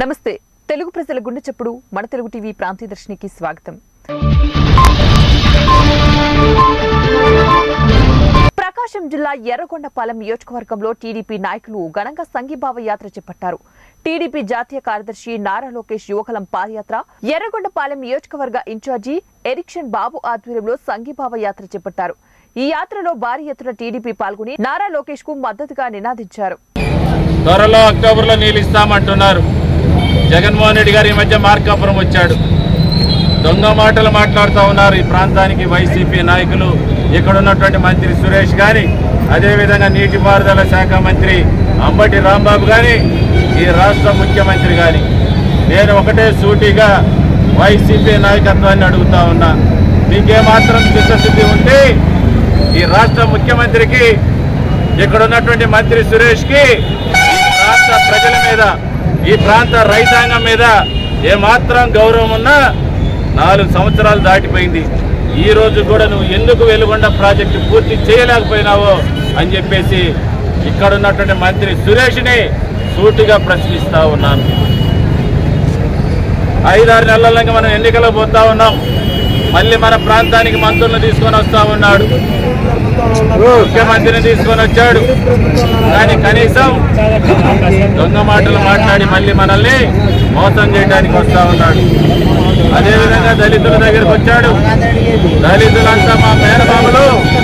నమస్తే తెలుగు ప్రజల గుండె చెప్పుడు మన తెలుగు టీవీ ప్రాంతీయ దర్శినికి స్వాగతం ప్రకాశం జిల్లా ఎర్రగొండపాలెం నియోజకవర్గంలో టీడీపీ నాయకులు ఘనంగా సంఘీభావ యాత్ర చేపట్టారు టీడీపీ జాతీయ కార్యదర్శి నారా లోకేష్ యువకలం పాదయాత్ర ఎర్రగొండపాలెం నియోజకవర్గ ఇన్ఛార్జి ఎరిక్షన్ బాబు ఆధ్వర్యంలో సంఘీభావ యాత్ర చేపట్టారు ఈ యాత్రలో భారీ ఎత్తున టీడీపీ పాల్గొని నారా లోకేష్ కు మద్దతుగా నినాదించారు త్వరలో అక్టోబర్లో నీళ్ళు ఇస్తామంటున్నారు జగన్మోహన్ రెడ్డి గారు ఈ మధ్య మార్కాపురం వచ్చాడు దొంగ మాటలు మాట్లాడుతూ ఉన్నారు ఈ ప్రాంతానికి వైసీపీ నాయకులు ఇక్కడ ఉన్నటువంటి మంత్రి సురేష్ కానీ అదేవిధంగా నీటిపారుదల శాఖ మంత్రి అంబటి రాంబాబు కానీ ఈ రాష్ట్ర ముఖ్యమంత్రి కానీ నేను ఒకటే సూటిగా వైసీపీ నాయకత్వాన్ని అడుగుతా ఉన్నా మీకేమాత్రం చిత్తశుద్ధి ఉంటే ఈ రాష్ట్ర ముఖ్యమంత్రికి ఇక్కడ ఉన్నటువంటి మంత్రి సురేష్కి ఈ ప్రాంత ప్రజల మీద ఈ ప్రాంత రైతాంగం మీద ఏమాత్రం గౌరవం ఉన్నా నాలుగు సంవత్సరాలు దాటిపోయింది ఈ రోజు కూడా నువ్వు ఎందుకు వెలుగొండ ప్రాజెక్టు పూర్తి చేయలేకపోయినావో అని చెప్పేసి ఇక్కడ ఉన్నటువంటి మంత్రి సురేష్ని సూటిగా ప్రశ్నిస్తా ఉన్నాను ఐదారు నెలలంగా మనం ఎన్నికలకు పోతా ఉన్నాం మళ్ళీ మన ప్రాంతానికి మంత్రులను తీసుకొని వస్తా ఉన్నాడు ముఖ్యమంత్రిని తీసుకొని వచ్చాడు కానీ కనీసం దొంగ మాటలు మాట్లాడి మళ్ళీ మనల్ని మోసం చేయడానికి వస్తా ఉన్నాడు అదేవిధంగా దళితుల దగ్గరికి వచ్చాడు దళితులంతా మా మేనమామలు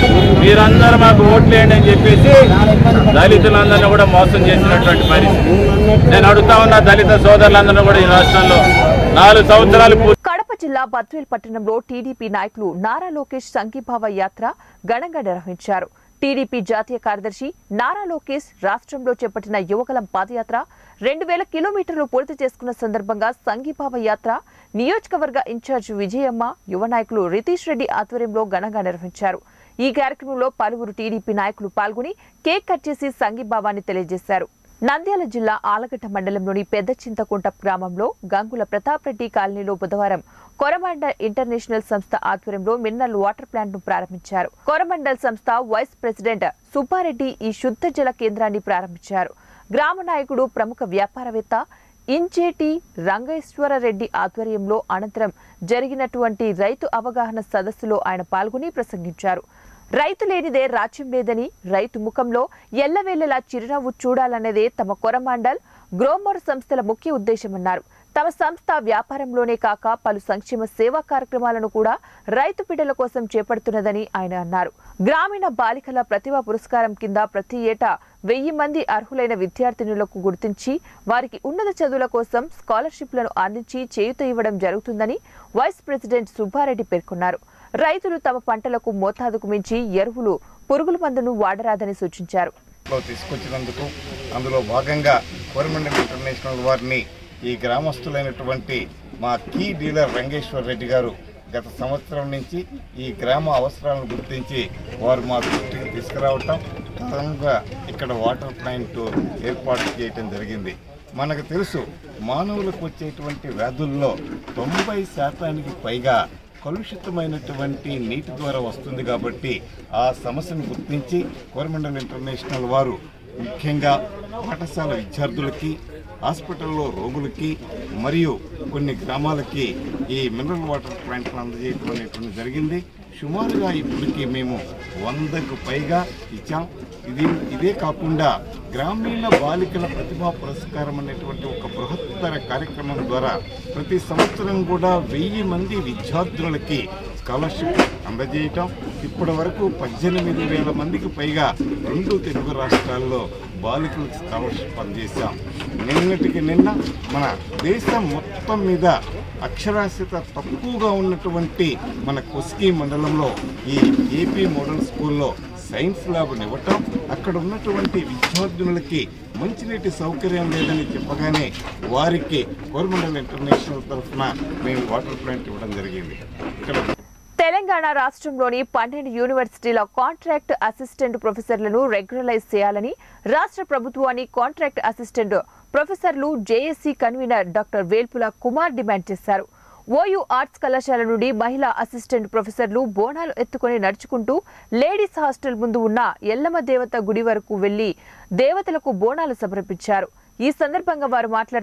మీరందరూ మాకు ఓట్లేయండి అని చెప్పేసి దళితులందరినీ కూడా మోసం చేసినటువంటి పరిస్థితి నేను అడుగుతా ఉన్న దళిత సోదరులందరూ కూడా ఈ రాష్ట్రంలో నాలుగు సంవత్సరాలు పూర్తి కడప జిల్లా బద్వేల్ పట్టణంలో టీడీపీ నాయకులు నారా లోకేష్ సంఘీభావ యాత్ర ఘనంగా నిర్వహించారు టీడీపీ జాతీయ కార్యదర్శి నారా లోకేష్ రాష్ట్రంలో చేపట్టిన యువగలం పాదయాత్ర రెండు వేల కిలోమీటర్లు పూర్తి చేసుకున్న సందర్భంగా సంఘీభావ యాత్ర నియోజకవర్గ ఇన్ఛార్జ్ విజయమ్మ యువ నాయకులు రితీష్ రెడ్డి ఆధ్వర్యంలో ఘనంగా నిర్వహించారు ఈ కార్యక్రమంలో పలువురు టీడీపీ నాయకులు పాల్గొని కేక్ కట్ చేసి సంఘీభావాన్ని తెలియజేశారు నంద్యాల జిల్లా ఆలగడ్డ మండలంలోని పెద్ద చింతకుంట గ్రామంలో గంగుల ప్రతాప్ రెడ్డి కాలనీలో బుధవారం కొరమండల్ ఇంటర్నేషనల్ సంస్థ ఆధ్వర్యంలో మినరల్ వాటర్ ప్లాంట్ ను ప్రారంభించారు కొరమండల్ సంస్థ వైస్ ప్రెసిడెంట్ సుబ్బారెడ్డి ఈ శుద్ధ జల కేంద్రాన్ని ప్రారంభించారు గ్రామ నాయకుడు ప్రముఖ వ్యాపారవేత్త ఇంచేటి రంగేశ్వరరెడ్డి ఆధ్వర్యంలో అనంతరం జరిగినటువంటి రైతు అవగాహన సదస్సులో ఆయన పాల్గొని ప్రసంగించారు రైతు లేనిదే రాజ్యం లేదని రైతు ముఖంలో ఎల్లవేళలా చిరునవ్వు చూడాలన్నదే తమ కొరమాండల్ గ్రోమోర్ సంస్థల ముఖ్య ఉద్దేశమన్నారు తమ సంస్థ వ్యాపారంలోనే కాక పలు సంక్షేమ సేవా కార్యక్రమాలను కూడా రైతు బిడ్డల కోసం చేపడుతున్నదని ఆయన అన్నారు గ్రామీణ బాలికల ప్రతిభా పురస్కారం కింద ప్రతి ఏటా వెయ్యి మంది అర్హులైన విద్యార్థినులకు గుర్తించి వారికి ఉన్నత చదువుల కోసం స్కాలర్షిప్లను అందించి చేయూత ఇవ్వడం జరుగుతుందని వైస్ ప్రెసిడెంట్ సుబ్బారెడ్డి పేర్కొన్నారు రైతులు తమ పంటలకు మోతాదుకు మించి ఎరువులు పురుగుల మందును వాడరాదని సూచించారు లో తీసుకొచ్చినందుకు అందులో భాగంగా కోరమండల్ ఇంటర్నేషనల్ వారిని ఈ గ్రామస్తులైనటువంటి మా కీ డీలర్ రంగేశ్వర్ రెడ్డి గారు గత సంవత్సరం నుంచి ఈ గ్రామ అవసరాలను గుర్తించి వారు మా దృష్టికి తీసుకురావటం తదనుగా ఇక్కడ వాటర్ ప్లాంట్ ఏర్పాటు చేయటం జరిగింది మనకు తెలుసు మానవులకు వచ్చేటువంటి వ్యాధుల్లో తొంభై శాతానికి పైగా కలుషితమైనటువంటి నీటి ద్వారా వస్తుంది కాబట్టి ఆ సమస్యను గుర్తించి కోరమండల్ ఇంటర్నేషనల్ వారు ముఖ్యంగా పాఠశాల విద్యార్థులకి హాస్పిటల్లో రోగులకి మరియు కొన్ని గ్రామాలకి ఈ మినరల్ వాటర్ ప్లాంట్ను అందజేయడం అనేటువంటి జరిగింది సుమారుగా ఇప్పటికి మేము వందకు పైగా ఇచ్చాం ఇది ఇదే కాకుండా గ్రామీణ బాలికల ప్రతిభా పురస్కారం అనేటువంటి ఒక బృహత్తర కార్యక్రమం ద్వారా ప్రతి సంవత్సరం కూడా వెయ్యి మంది విద్యార్థులకి స్కాలర్షిప్ అందజేయటం ఇప్పటి వరకు పద్దెనిమిది వేల మందికి పైగా రెండు తెలుగు రాష్ట్రాల్లో బాలికలకు స్కాలర్షిప్ అందజేశాం నిన్నటికి నిన్న మన దేశం మొత్తం మీద అక్షరాస్యత తక్కువగా ఉన్నటువంటి మన కొస్కి మండలంలో ఈ ఏపీ మోడల్ స్కూల్లో సైన్స్ ల్యాబ్ని ఇవ్వటం అక్కడ ఉన్నటువంటి విద్యార్థినులకి మంచినీటి సౌకర్యం లేదని చెప్పగానే వారికి కోరమండల్ ఇంటర్నేషనల్ తరఫున మేము వాటర్ ప్లాంట్ ఇవ్వడం జరిగింది ఇక్కడ తెలంగాణ రాష్ట్రంలోని పన్నెండు యూనివర్సిటీల కాంట్రాక్ట్ అసిస్టెంట్ ప్రొఫెసర్లను రెగ్యులరైజ్ చేయాలని రాష్ట్ర ప్రభుత్వాన్ని కాంట్రాక్ట్ అసిస్టెంట్ ప్రొఫెసర్లు JAC convener doctor Velpula Kumar demand చేశారు ఓయూ ఆర్ట్స్ కళాశాల నుండి మహిళా అసిస్టెంట్ ప్రొఫెసర్లు బోనాలు ఎత్తుకొని నడుచుకుంటూ లేడీస్ హాస్టల్ ముందు ఉన్న ఎల్లమ్మ దేవత గుడి వరకు వెళ్లి దేవతలకు బోనాలు సమర్పించారు ఈ సందర్భంగా వారు మాట్లాడుతూ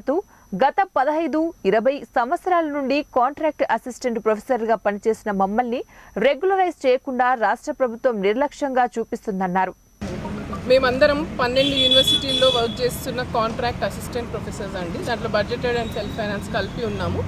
గత పదహైదు ఇరవై సంవత్సరాల నుండి కాంట్రాక్ట్ అసిస్టెంట్ ప్రొఫెసర్గా పనిచేసిన మమ్మల్ని రెగ్యులరైజ్ చేయకుండా రాష్ట్ర ప్రభుత్వం నిర్లక్ష్యంగా చూపిస్తుందన్నారు మేమందరం పన్నెండు యూనివర్సిటీల్లో వర్క్ చేస్తున్న కాంట్రాక్ట్ అసిస్టెంట్ ప్రొఫెసర్స్ అండి దాంట్లో బడ్జెటెడ్ అండ్ సెల్ఫ్ ఫైనాన్స్ కలిపి ఉన్నాము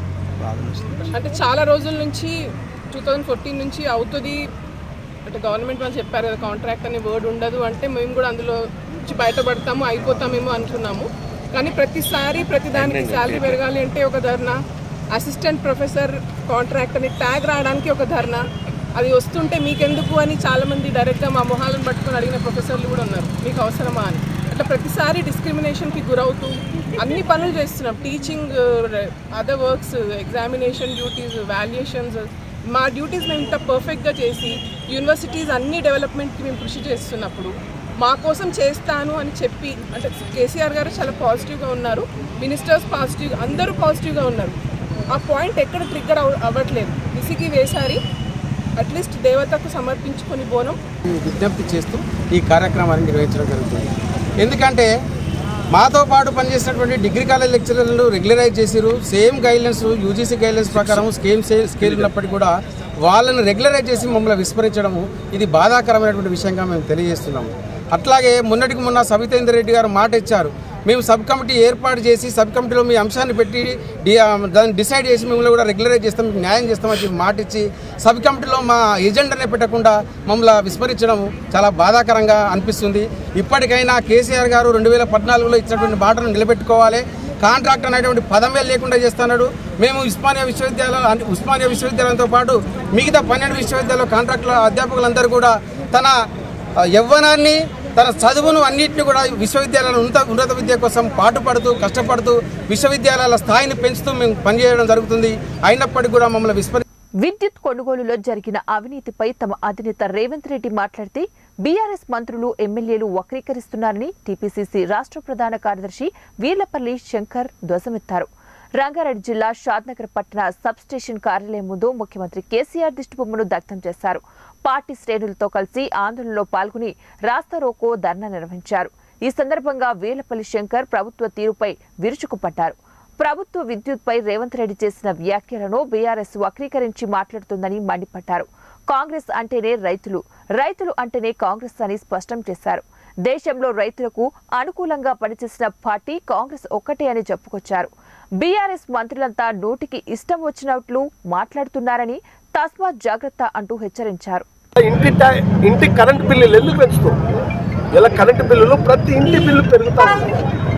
అంటే చాలా రోజుల నుంచి టూ థౌజండ్ ఫోర్టీన్ నుంచి అవుతుంది అంటే గవర్నమెంట్ వాళ్ళు చెప్పారు కదా కాంట్రాక్ట్ అనే వర్డ్ ఉండదు అంటే మేము కూడా అందులో నుంచి బయటపడతాము అయిపోతామేమో అనుకున్నాము కానీ ప్రతిసారి ప్రతిదానికి శాలరీ పెరగాలి అంటే ఒక ధర్నా అసిస్టెంట్ ప్రొఫెసర్ కాంట్రాక్ట్ అని ట్యాగ్ రావడానికి ఒక ధర్నా అది వస్తుంటే మీకెందుకు అని చాలామంది డైరెక్ట్గా మా మొహాలను పట్టుకొని అడిగిన ప్రొఫెసర్లు కూడా ఉన్నారు మీకు అవసరమా అని అట్లా ప్రతిసారి డిస్క్రిమినేషన్కి గురవుతూ అన్ని పనులు చేస్తున్నాం teaching other works examination duties valuations మా డ్యూటీస్ మేము ఇంత పర్ఫెక్ట్గా చేసి యూనివర్సిటీస్ అన్ని డెవలప్మెంట్కి మేము కృషి చేస్తున్నప్పుడు మా కోసం చేస్తాను అని చెప్పి అంటే కేసీఆర్ గారు చాలా పాజిటివ్గా ఉన్నారు మినిస్టర్స్ పాజిటివ్ అందరూ పాజిటివ్గా ఉన్నారు ఆ పాయింట్ ఎక్కడ ట్రిగ్గర్ అవ అవ్వట్లేదు విసిగి వేసారి అట్లీస్ట్ దేవతకు సమర్పించుకొని బోనం విజ్ఞప్తి చేస్తూ ఈ కార్యక్రమాన్ని నిర్వహించడం జరుగుతుంది ఎందుకంటే మాతో పాటు పనిచేసినటువంటి డిగ్రీ కాలేజ్ లెక్చరర్లు రెగ్యులరైజ్ చేసిరు సేమ్ గైడ్లైన్స్ యూజీసీ గైడ్లైన్స్ ప్రకారం స్కేమ్ స్కేల్ ఉన్నప్పటికీ కూడా వాళ్ళని రెగ్యులరైజ్ చేసి మమ్మల్ని విస్మరించడము ఇది బాధాకరమైనటువంటి విషయంగా మేము తెలియజేస్తున్నాము అట్లాగే మొన్నటికి మొన్న సబితేందర్ రెడ్డి గారు మాట ఇచ్చారు మేము సబ్ కమిటీ ఏర్పాటు చేసి సబ్ కమిటీలో మీ అంశాన్ని పెట్టి డి- ఆ, దాన్ని డిసైడ్ చేసి మిమ్మల్ని కూడా రెగ్యులరైజ్ చేస్తాం మీకు న్యాయం చేస్తామని చెప్పి మాట ఇచ్చి సబ్ కమిటీలో మా ఎజెండానే పెట్టకుండా మమ్మల్ని విస్మరించడం చాలా బాధాకరంగా అనిపిస్తుంది ఇప్పటికైనా కేసీఆర్ గారు రెండు వేల పద్నాలుగులో ఇచ్చినటువంటి మాటను నిలబెట్టుకోవాలి కాంట్రాక్ట్ అనేటువంటి పదమే లేకుండా చేస్తున్నాడు మేము ఉస్మానియా విశ్వవిద్యాలయం అంటే ఉస్మానియా విశ్వవిద్యాలయంతో పాటు మిగతా పన్నెండు విశ్వవిద్యాలయాల కాంట్రాక్టుల అధ్యాపకులందరూ కూడా తన ఆ, యవ్వనాన్ని తన చదువును అన్నింటినీ కూడా విశ్వవిద్యాలయాల ఉన్నత ఉన్నత విద్య కోసం పాటుపడుతూ కష్టపడుతూ విశ్వవిద్యాలయాల స్థాయిని పెంచుతూ మేము పనిచేయడం జరుగుతుంది అయినప్పటికీ కూడా మమ్మల్ని విస్మరి విద్యుత్ కొనుగోలులో జరిగిన అవినీతిపై తమ అధినేత రేవంత్ రెడ్డి మాట్లాడితే బీఆర్ఎస్ మంత్రులు ఎమ్మెల్యేలు వక్రీకరిస్తున్నారని టీపీసీసీ రాష్ట్ర ప్రధాన కార్యదర్శి వీర్లపల్లి శంకర్ ధ్వజమెత్తారు రంగారెడ్డి జిల్లా షాద్నగర్ పట్టణ సబ్ స్టేషన్ కార్యాలయం ముందు ముఖ్యమంత్రి కేసీఆర్ దిష్టిబొమ్మను దగ్ధం చేశారు పార్టీ శ్రేణులతో కలిసి ఆందోళనలో పాల్గొని రాస్తారోకో ధర్నా నిర్వహించారు ఈ సందర్భంగా వీర్లపల్లి శంకర్ ప్రభుత్వ తీరుపై విరుచుకుపడ్డారు ప్రభుత్వ విద్యుత్పై రేవంత్ రెడ్డి చేసిన వ్యాఖ్యలను బీఆర్ఎస్ వక్రీకరించి మాట్లాడుతుందని మండిపడ్డారు కాంగ్రెస్ అంటేనే రైతులు రైతులు అంటేనే కాంగ్రెస్ అని స్పష్టం చేశారు దేశంలో రైతులకు అనుకూలంగా పనిచేసిన పార్టీ కాంగ్రెస్ ఒక్కటే అని చెప్పుకొచ్చారు బీఆర్ఎస్ మంత్రులంతా నోటికి ఇష్టం వచ్చినట్లు మాట్లాడుతున్నారని తస్మాత్ జాగ్రత్త అంటూ హెచ్చరించారు ఇంటి ట్యా- ఇంటి కరెంట్ బిల్లులు ఎందుకు పెంచుతాం ఇలా కరెంటు బిల్లులు ప్రతి ఇంటి బిల్లు పెరుగుతూ ఉంది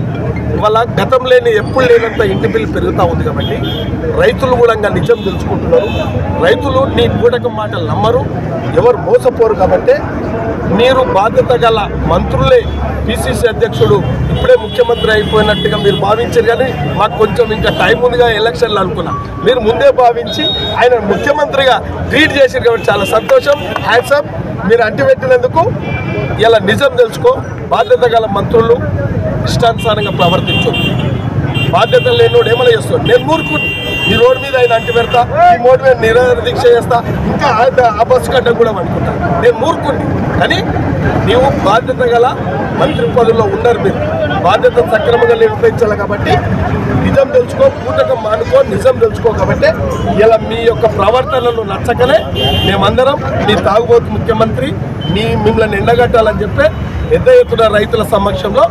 ఇవాళ గతం లేని ఎప్పుడు లేనంత ఇంటి బిల్లు పెరుగుతూ ఉంది కాబట్టి రైతులు కూడా ఇంకా నిజం తెలుసుకుంటున్నారు రైతులు నీ పూటకం మాటలు నమ్మరు ఎవరు మోసపోరు కాబట్టి మీరు బాధ్యత గల మంత్రులే పిసిసి అధ్యక్షుడు ఇప్పుడే ముఖ్యమంత్రి అయిపోయినట్టుగా మీరు భావించారు కానీ మాకు కొంచెం ఇంకా టైం ఉందిగా ఎలక్షన్లు అనుకున్నా మీరు ముందే భావించి ఆయన ముఖ్యమంత్రిగా ట్రీట్ చేశారు కాబట్టి చాలా సంతోషం హ్యాట్సప్ మీరు అంటిపెట్టినందుకు ఇలా నిజం తెలుసుకో బాధ్యత గల మంత్రులు ఇష్టానుసారంగా ప్రవర్తించు బాధ్యత లేనివాడు ఏమైనా చేస్తాడు నేను మూర్ఖుని ఈ రోడ్డు మీద ఆయన అంటి పెడతా ఈ మోటు మీద నిరాహార దీక్ష చేస్తా ఇంకా ఆ- ఆ బస్సు కట్ట కూడా అనుకుంటా నేను మూర్ఖుని కానీ నీవు బాధ్యత గల మంత్రి పదవిలో ఉన్నారు మీరు బాధ్యత సక్రమంగా నిర్వహించాలి కాబట్టి నిజం తెలుసుకో పూటకం మానుకో నిజం తెలుసుకో కాబట్టి ఇలా మీ యొక్క ప్రవర్తనలు నచ్చకనే మేమందరం మీ తాగుబోతు ముఖ్యమంత్రి మీ మిమ్మల్ని ఎండగట్టాలని చెప్పి పెద్ద ఎత్తున రైతుల సమక్షంలో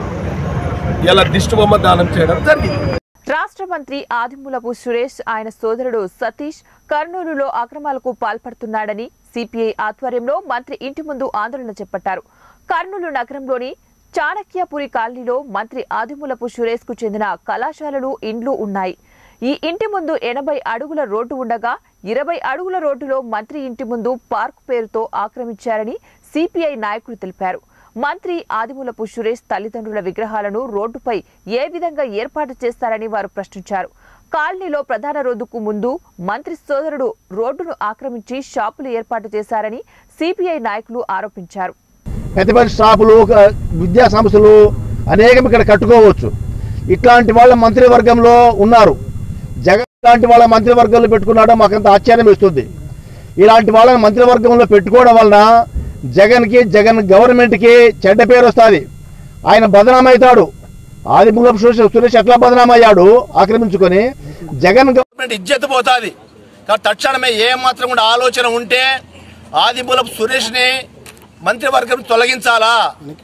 ఇలా దిష్టి బొమ్మ దానం చేయడం జరిగింది రాష్ట్ర మంత్రి ఆదిమూలపు సురేష్ ఆయన సోదరుడు సతీష్ కర్నూలులో అక్రమాలకు పాల్పడుతున్నాడని సిపిఐ ఆధ్వర్యంలో మంత్రి ఇంటి ముందు ఆందోళన చేపట్టారు కర్నూలు నగరంలోని చాణక్యపురి కాలనీలో మంత్రి ఆదిమూలపు సురేష్ కు చెందిన కళాశాలలు ఇండ్లు ఉన్నాయి ఈ ఇంటి ముందు ఎనభై అడుగుల రోడ్డు ఉండగా ఇరవై అడుగుల రోడ్డులో మంత్రి ఇంటి ముందు పార్క్ పేరుతో ఆక్రమించారని సిపిఐ నాయకులు తెలిపారు మంత్రి ఆదిమూలపు సురేష్ తల్లిదండ్రుల విగ్రహాలను రోడ్డుపై ఏ విధంగా ఏర్పాటు చేస్తారని వారు ప్రశ్నించారు కాలనీలో ప్రధాన రోడ్డుకు ముందు మంత్రి సోదరుడు రోడ్డును ఆక్రమించి షాపులు ఏర్పాటు చేశారని సిపిఐ నాయకులు ఆరోపించారు పెద్ద పెద్ద షాపులు ఒక విద్యా సంస్థలు అనేకం ఇక్కడ కట్టుకోవచ్చు ఇట్లాంటి వాళ్ళ మంత్రివర్గంలో ఉన్నారు జగన్ లాంటి వాళ్ళ మంత్రివర్గంలో పెట్టుకున్నాడో మాకంత ఆశ్చర్యం ఇస్తుంది ఇలాంటి వాళ్ళని మంత్రివర్గంలో పెట్టుకోవడం వలన జగన్కి జగన్ గవర్నమెంట్కి చెడ్డ పేరు వస్తుంది ఆయన బదనామవుతాడు ఆదిమూలపు సురేష్ సురేష్ ఎట్లా బదనామయ్యాడు ఆక్రమించుకొని జగన్ గవ- గవర్నమెంట్ ఇజ్జత్ పోతుంది కాబట్టి తక్షణమే ఏ మాత్రం కూడా ఆలోచన ఉంటే ఆదిమూలపు సురేష్ని మంత్రివర్గం తొలగించాలా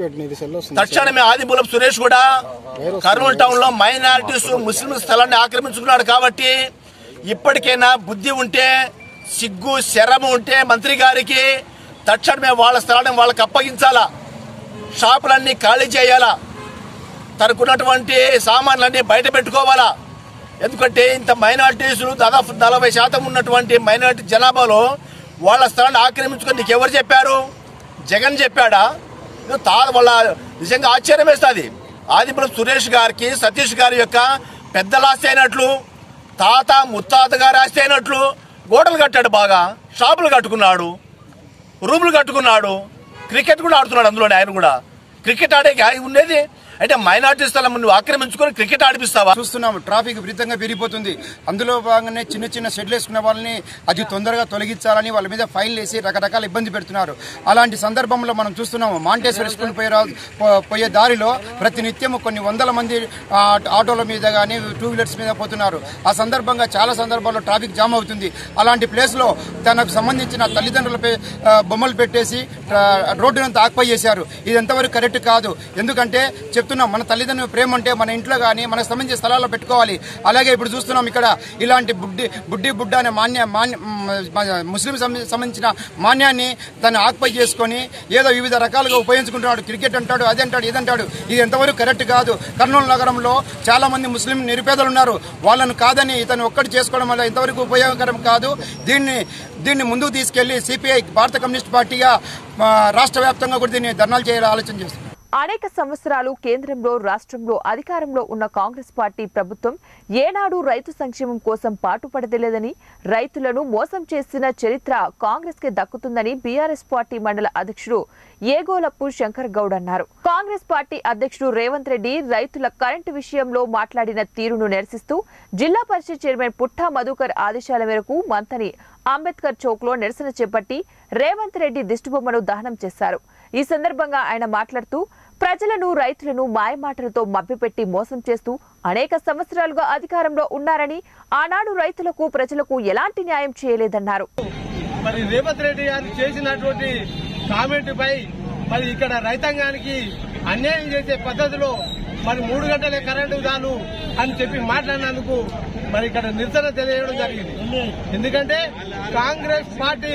తక్షణమే ఆదిమూలపు సురేష్ కూడా కర్నూలు టౌన్ లో మైనారిటీస్ ముస్లిం స్థలాన్ని ఆక్రమించుకున్నాడు కాబట్టి ఇప్పటికైనా బుద్ధి ఉంటే సిగ్గు శరము ఉంటే మంత్రి గారికి తక్షణమే వాళ్ళ స్థలాన్ని వాళ్ళకి అప్పగించాలా షాపులన్నీ ఖాళీ చేయాలా తనకున్నటువంటి సామాన్లన్నీ బయట పెట్టుకోవాలా ఎందుకంటే ఇంత మైనార్టీస్ దాదాపు నలభై శాతం ఉన్నటువంటి మైనార్టీ జనాభాలో వాళ్ళ స్థలాన్ని ఆక్రమించుకొని నీకు ఎవరు చెప్పారు జగన్ చెప్పాడా ఇది తా వాళ్ళ నిజంగా ఆశ్చర్యం వేస్తుంది ఆదిపురం సురేష్ గారికి సతీష్ గారి యొక్క పెద్ద ఆస్తి అయినట్లు తాత ముత్తాత గారి ఆస్తి అయినట్లు గోడలు కట్టాడు బాగా షాపులు కట్టుకున్నాడు రూములు కట్టుకున్నాడు క్రికెట్ కూడా ఆడుతున్నాడు అందులోనే ఆయన కూడా క్రికెట్ ఆడే ఉండేది అంటే మైనార్టీ స్థలం నువ్వు ఆక్రమించుకొని క్రికెట్ ఆడిపిస్తావా చూస్తున్నాం ట్రాఫిక్ విపరీతంగా పెరిగిపోతుంది అందులో భాగంగానే చిన్న చిన్న షెడ్లు వేసుకున్న వాళ్ళని అది తొందరగా తొలగించాలని వాళ్ళ మీద ఫైన్లు వేసి రకరకాల ఇబ్బంది పెడుతున్నారు అలాంటి సందర్భంలో మనం చూస్తున్నాము మాంటేశ్వర వేసుకుని పోయే రా- పో- పోయే దారిలో ప్రతినిత్యం కొన్ని వందల మంది ఆ, ఆటోల మీద కానీ టూ వీలర్స్ మీద పోతున్నారు ఆ సందర్భంగా చాలా సందర్భాల్లో ట్రాఫిక్ జామ్ అవుతుంది అలాంటి ప్లేస్లో తనకు సంబంధించిన తల్లిదండ్రులపై ఆ, బొమ్మలు పెట్టేసి ఆ, రోడ్డునంతా ఆక్పై చేశారు ఇది ఎంతవరకు కరెక్ట్ కాదు ఎందుకంటే చెప్తున్నాం మన తల్లిదండ్రుల ప్రేమ అంటే మన ఇంట్లో కానీ మనకు సంబంధించిన స్థలాల్లో పెట్టుకోవాలి అలాగే ఇప్పుడు చూస్తున్నాం ఇక్కడ ఇలాంటి బుడ్డి బుడ్డి బుడ్డ అనే మాన్య మాన్య మ- ముస్లిం సంబ- సంబంధించిన మాన్యాన్ని దాన్ని ఆక్పై చేసుకొని ఏదో వివిధ రకాలుగా ఉపయోగించుకుంటున్నాడు క్రికెట్ అంటాడు అది అంటాడు ఇది అంటాడు ఇది ఎంతవరకు కరెక్ట్ కాదు కర్నూలు నగరంలో చాలా మంది ముస్లిం నిరుపేదలు ఉన్నారు వాళ్ళను కాదని ఇతను ఒక్కటి చేసుకోవడం వల్ల ఎంతవరకు ఉపయోగకరం కాదు దీన్ని దీన్ని ముందుకు తీసుకెళ్లి సిపిఐ భారత కమ్యూనిస్ట్ పార్టీగా ఆ, రాష్ట్ర వ్యాప్తంగా కూడా దీన్ని ధర్నాలు చేయాలని ఆలోచన చేస్తుంది అనేక సంవత్సరాలు కేంద్రంలో రాష్ట్రంలో అధికారంలో ఉన్న కాంగ్రెస్ పార్టీ ప్రభుత్వం ఏనాడు రైతు సంక్షేమం కోసం పాటుపడలేదని రైతులను మోసం చేసిన చరిత్ర కాంగ్రెస్ కి దక్కుతుందని బీఆర్ఎస్ పార్టీ మండల అధ్యక్షుడు ఏగోలప్పు శంకర్ గౌడ్ అన్నారు కాంగ్రెస్ పార్టీ అధ్యక్షుడు రేవంత్ రెడ్డి రైతుల కరెంటు విషయంలో మాట్లాడిన తీరును నిరసిస్తూ జిల్లా పరిషత్ చైర్మన్ పుట్టా మధుకర్ ఆదేశాల మేరకు మంతని అంబేద్కర్ చౌక్ లో నిరసన చేపట్టి రేవంత్ రెడ్డి దిష్టిబొమ్మను దహనం చేశారు ఈ సందర్భంగా ఆయన మాట్లాడుతూ ప్రజలను రైతులను మాయమాటలతో మభ్యపెట్టి మోసం చేస్తూ అనేక సంవత్సరాలుగా అధికారంలో ఉన్నారని ఆనాడు రైతులకు ప్రజలకు ఎలాంటి న్యాయం చేయలేదన్నారు మరి రేవంత్ రెడ్డి గారు చేసినటువంటి కామెంట్ పై మరి ఇక్కడ రైతాంగానికి అన్యాయం చేసే పద్ధతిలో మరి మూడు గంటలే కరెంటు చాలు అని చెప్పి మాట్లాడినందుకు మరి ఇక్కడ నిరసన తెలియడం జరిగింది ఎందుకంటే కాంగ్రెస్ పార్టీ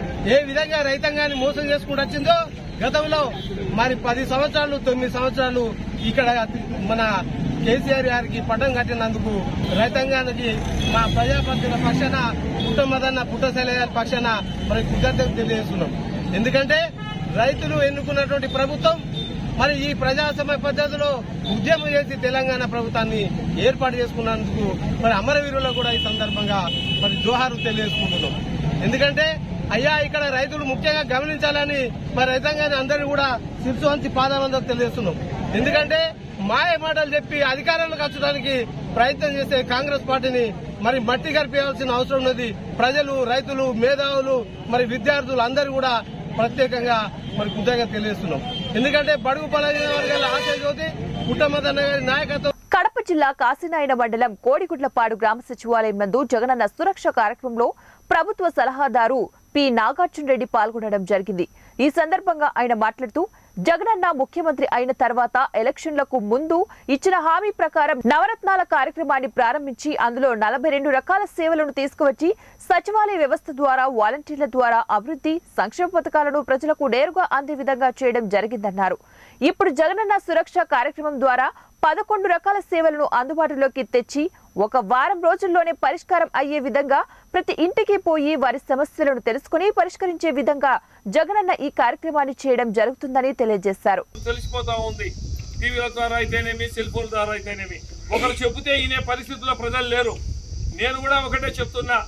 ఏ విధంగా రైతాంగాన్ని మోసం చేసుకుంటూ వచ్చిందో గతంలో మరి పది సంవత్సరాలు తొమ్మిది సంవత్సరాలు ఇక్కడ మన కేసీఆర్ గారికి పట్టం కట్టినందుకు రైతాంగానికి మా ప్రజాపతిల పక్షాన పుట్టమదన్న పుట్టశైల గారి పక్షాన మరి కృతజ్ఞతలు తెలియజేస్తున్నాం ఎందుకంటే రైతులు ఎన్నుకున్నటువంటి ప్రభుత్వం మరి ఈ ప్రజాస్వామ్య పద్ధతిలో ఉద్యమం చేసి తెలంగాణ ప్రభుత్వాన్ని ఏర్పాటు చేసుకున్నందుకు మరి అమరవీరులకు కూడా ఈ సందర్భంగా మరి జోహారు తెలియజేసుకుంటున్నాం ఎందుకంటే అయ్యా ఇక్కడ రైతులు ముఖ్యంగా గమనించాలని మరి రైతాంగాన్ని అందరినీ కూడా శిరసు వంచి పాదాలందరూ తెలియజేస్తున్నాం ఎందుకంటే మాయ మాటలు చెప్పి అధికారంలోకి వచ్చడానికి ప్రయత్నం చేసే కాంగ్రెస్ పార్టీని మరి మట్టి గడిపేయాల్సిన అవసరం ఉన్నది ప్రజలు రైతులు మేధావులు మరి విద్యార్థులు అందరూ కూడా ప్రత్యేకంగా మరి కృతజ్ఞత తెలియజేస్తున్నాం ఎందుకంటే బడుగు బలహీన వర్గాల ఆశయ జ్యోతి పుట్టమదన్న గారి నాయకత్వం కడప జిల్లా కాశీనాయన మండలం కోడిగుడ్లపాడు గ్రామ సచివాలయం నందు జగనన్న సురక్ష కార్యక్రమంలో ప్రభుత్వ సలహాదారు పి నాగార్జున రెడ్డి పాల్గొనడం జరిగింది ఈ సందర్భంగా ఆయన మాట్లాడుతూ జగనన్న ముఖ్యమంత్రి అయిన తర్వాత ఎలక్షన్లకు ముందు ఇచ్చిన హామీ ప్రకారం నవరత్నాల కార్యక్రమాన్ని ప్రారంభించి అందులో నలభై రెండు రకాల సేవలను తీసుకువచ్చి సచివాలయ వ్యవస్థ ద్వారా వాలంటీర్ల ద్వారా అభివృద్ధి సంక్షేమ పథకాలను ప్రజలకు నేరుగా అందే విధంగా చేయడం జరిగిందన్నారు ఇప్పుడు జగనన్న సురక్ష కార్యక్రమం ద్వారా పదకొండు రకాల సేవలను అందుబాటులోకి తెచ్చి ఒక వారం రోజుల్లోనే పరిష్కారం అయ్యే విధంగా ప్రతి ఇంటికి పోయి వారి సమస్యలను తెలుసుకుని పరిష్కరించే విధంగా జగనన్న ఈ కార్యక్రమాన్ని చేయడం జరుగుతుందని తెలియజేశారు తెలిసిపోతా ఉంది టీవీల ద్వారా అయితేనేమి సెల్ ఫోన్ ద్వారా అయితేనేమి ఒకరు చెబితే ఈయన పరిస్థితుల్లో ప్రజలు లేరు నేను కూడా ఒకటే చెప్తున్నా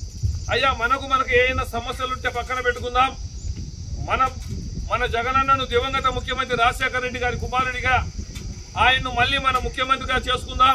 అయ్యా మనకు మనకు ఏమైనా సమస్యలు ఉంటే పక్కన పెట్టుకుందాం మనం మన జగనన్నను దివంగత ముఖ్యమంత్రి రాజశేఖర రెడ్డి గారి కుమారుడిగా ఆయన్ను మళ్ళీ మన ముఖ్యమంత్రిగా చేసుకుందాం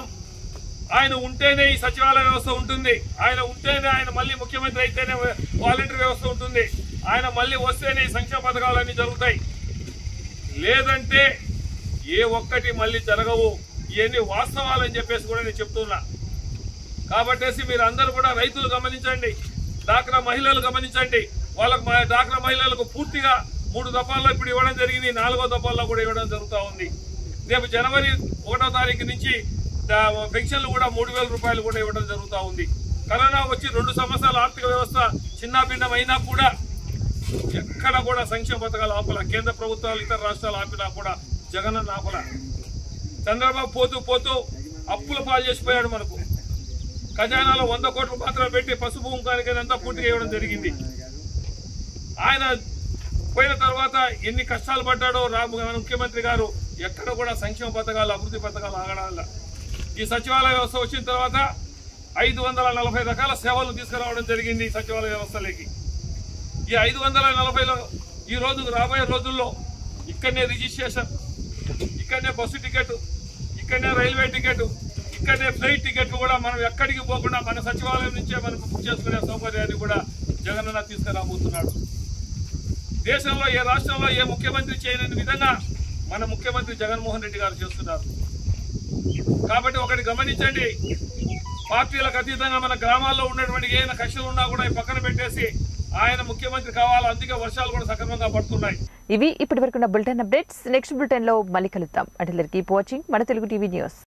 ఆయన ఉంటేనే ఈ సచివాలయ వ్యవస్థ ఉంటుంది ఆయన ఉంటేనే ఆయన మళ్ళీ ముఖ్యమంత్రి అయితేనే వాలంటీర్ వ్యవస్థ ఉంటుంది ఆయన మళ్ళీ వస్తేనే ఈ సంక్షేమ పథకాలన్నీ జరుగుతాయి లేదంటే ఏ ఒక్కటి మళ్ళీ జరగవు ఇవన్నీ వాస్తవాలని చెప్పేసి కూడా నేను చెప్తున్నా కాబట్టేసి మీరు అందరూ కూడా రైతులు గమనించండి డాక్రా మహిళలు గమనించండి వాళ్ళకు మా డాక్రా మహిళలకు పూర్తిగా మూడు దఫాల్లో ఇప్పుడు ఇవ్వడం జరిగింది నాలుగో దఫాల్లో కూడా ఇవ్వడం జరుగుతూ ఉంది రేపు జనవరి ఒకటో తారీఖు నుంచి దా- పెన్షన్లు కూడా మూడు వేల రూపాయలు కూడా ఇవ్వడం జరుగుతూ ఉంది కరోనా వచ్చి రెండు సంవత్సరాల ఆర్థిక వ్యవస్థ చిన్నాభిన్నం అయినా కూడా ఎక్కడ కూడా సంక్షేమ పథకాలు ఆపల కేంద్ర ప్రభుత్వాలు ఇతర రాష్ట్రాలు ఆపినా కూడా జగన్ ఆపల చంద్రబాబు పోతూ పోతూ అప్పుల పాలు చేసిపోయాడు మనకు ఖజానాలో వంద కోట్లు మాత్రం పెట్టి పసుపు కుంకానికి అంతా పూర్తిగా ఇవ్వడం జరిగింది ఆయన పోయిన తర్వాత ఎన్ని కష్టాలు పడ్డాడో రాము మన ముఖ్యమంత్రి గారు ఎక్కడ కూడా సంక్షేమ పథకాలు అభివృద్ధి పథకాలు ఆగడాల ఈ సచివాలయ వ్యవస్థ వచ్చిన తర్వాత ఐదు వందల నలభై రకాల సేవలు తీసుకురావడం జరిగింది ఈ సచివాలయ వ్యవస్థలోకి ఈ ఐదు వందల నలభైలో ఈ రోజు రాబోయే రోజుల్లో ఇక్కడనే రిజిస్ట్రేషన్ ఇక్కడనే బస్సు టికెట్ ఇక్కడనే రైల్వే టికెట్ ఇక్కడనే ఫ్లైట్ టికెట్లు కూడా మనం ఎక్కడికి పోకుండా మన సచివాలయం నుంచే మనం బుక్ చేసుకునే సౌకర్యాన్ని కూడా జగనన్న తీసుకురాబోతున్నాడు దేశంలో ఏ రాష్ట్రంలో ఏ ముఖ్యమంత్రి చేయలేని విధంగా మన ముఖ్యమంత్రి జగన్మోహన్ రెడ్డి గారు చేస్తున్నారు కాబట్టి ఒకటి గమనించండి పార్టీలకు అతీతంగా మన గ్రామాల్లో ఉన్నటువంటి ఏ కక్షలు ఉన్నా కూడా ఈ పక్కన పెట్టేసి ఆయన ముఖ్యమంత్రి కావాలి అందుకే వర్షాలు కూడా సక్రమంగా పడుతున్నాయి ఇవి ఇప్పటి వరకున్న బులెటిన్ అప్డేట్స్ నెక్స్ట్ బులెటిన్ లో మళ్ళీ కలుద్దాం అంటే కీప్ వాచింగ్ మన తెలుగు టీవీ న్యూస్